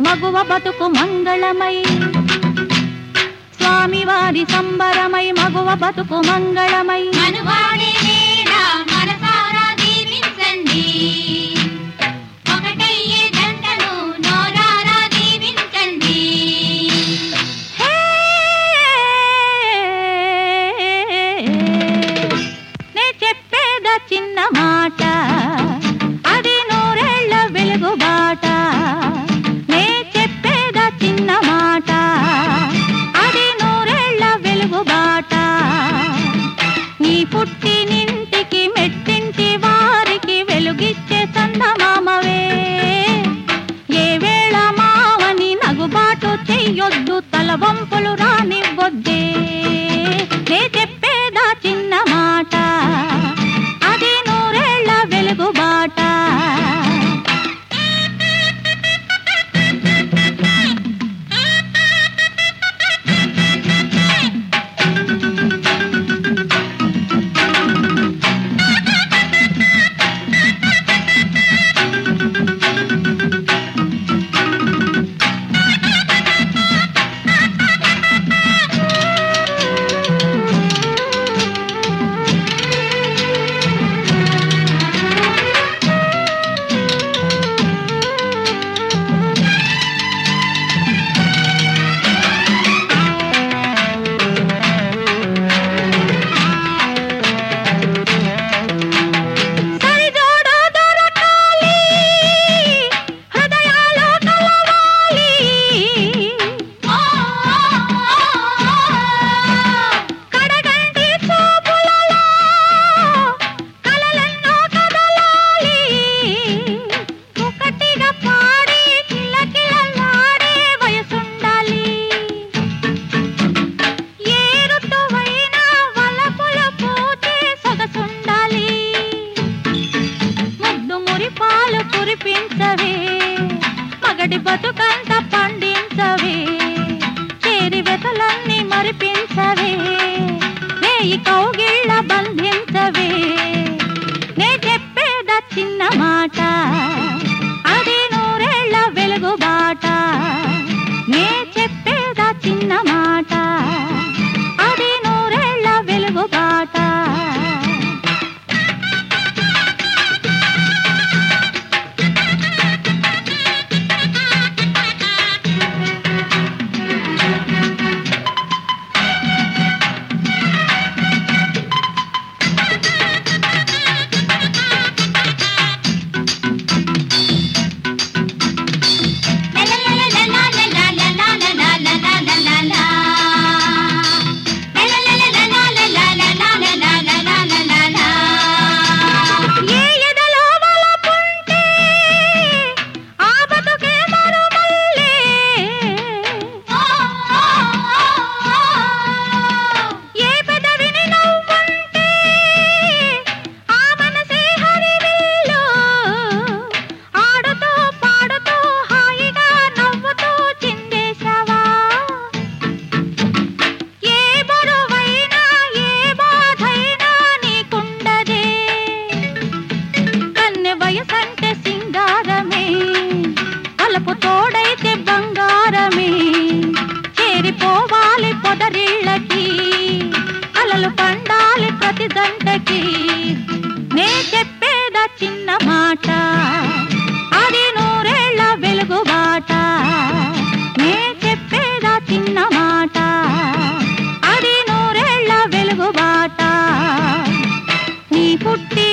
మగువ బతుకు మంగళమై స్వామివారి సంబరమై మగువ బతుకు మంగళమై మనువాడే వేళ మనసారా దీవించండి ఒకటయ్యే జంటను నోరారా దీవించండి హే! నే చెప్పేద చిన్న మాట అది నూరేళ్ల వెలుగు బాట నే చెప్పేద చిన్న మాట అది నూరేళ్ల వెలుగు బాట నీ పుట్టినింటికి మెట్టింటి వారికి వెలుగిచ్చే సందమామవే ఏ వేళ మావని నగుబాటు చెయ్యొద్దు తలవంపులు రానివ్వొద్దే నే చెప్పేదా చిన్న మాట అది నూరేళ్ల వెలుగు బాట సరిజోడు దొరకాలి హృదయాలు కలవాలి ఓ కడగంటి చూపులలో కలలెన్నో కదలాలి ఒకటిగా పాడి కిలకిలలాడే వయసుండాలి ఏ ఋతువైనా వలపుల పూచే సొగసుండాలి ముద్దు మురిపాలు కురిపించవే మగడి బతుకంత పండించవే చేరి వెతలన్నీ మరిపించవే నేయి కౌగిళ్ళ బంధించవే నే చెప్పేద చిన్న మాట అది నూరేళ్ల వెలుగు బాట నే చెప్పేద చిన్న మాట అది నూరేళ్ల వెలుగు బాట ఏ ఎదలో వలపుంటే ఆ బతుకే మరుమల్లే ఏ పెదవిని నవ్వుంటే ఆ మనసే హరివిల్లు ఆడుతూ పాడుతూ హాయిగా నవ్వుతూ చిందేశావా ఏ బరువైనా ఏ బాధైనా నీకుండదే కన్నె వయసంటే సింగారమే కలుపు తోడైతే బంగారమే చేరిపోవాలి పొదరిళ్ళకి కలలు పండాలి ప్రతి దండకి నే చెప్పేద చిన్న మాట అది నూరేళ్ల వెలుగు బాట నే చెప్పేద చిన్న మాట అది నూరేళ్ల వెలుగు బాట నీ పుట్టి